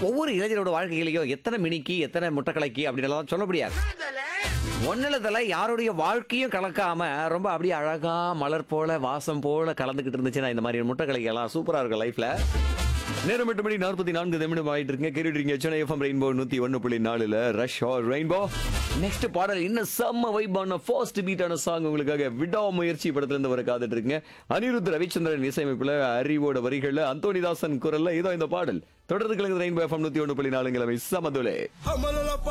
ஒவ்வொரு இளைஞரோட வாழ்க்கையிலையும் எத்தனை மினிக்கு எத்தனை முட்டைக்கலைக்கு அப்படின்னு சொல்ல முடியாது ஒன்னிலத்துல யாருடைய வாழ்க்கையும் கலக்காம ரொம்ப அப்படியே அழகா மலர் போல வாசம் போல கலந்துகிட்டு இருந்துச்சுன்னா இந்த மாதிரி முட்டைக்கலைக்கெல்லாம் சூப்பரா இருக்கும் லைஃப்ல நேரம் எட்டு மணி நாற்பத்தி நான்கு நிமிடம் ஆயிட்டு இருக்கீங்க கேட்டுட்டு சென்னை எஃப்எம் ரெயின்போ நூத்தி ஒன்னு புள்ளி நாலுல ரஷ் ஆர் ரெயின்போ நெக்ஸ்ட் பாடல் இன்னும் செம்ம வைப்பான ஃபர்ஸ்ட் பீட்டான சாங் உங்களுக்காக விடா முயற்சி படத்துல இருந்து வர காத்துட்டு இருக்குங்க அனிருத் ரவிச்சந்திரன் இசையமைப்புல அறிவோட வரிகள்ல அந்தோனிதாசன் குரல்ல இதோ இந்த பாடல் தொடர்ந்து கலந்து ரெயின்போ எஃப்எம் நூத்தி ஒன்னு புள்ளி நாலுங்கிழமை சமதுலே Vámonos la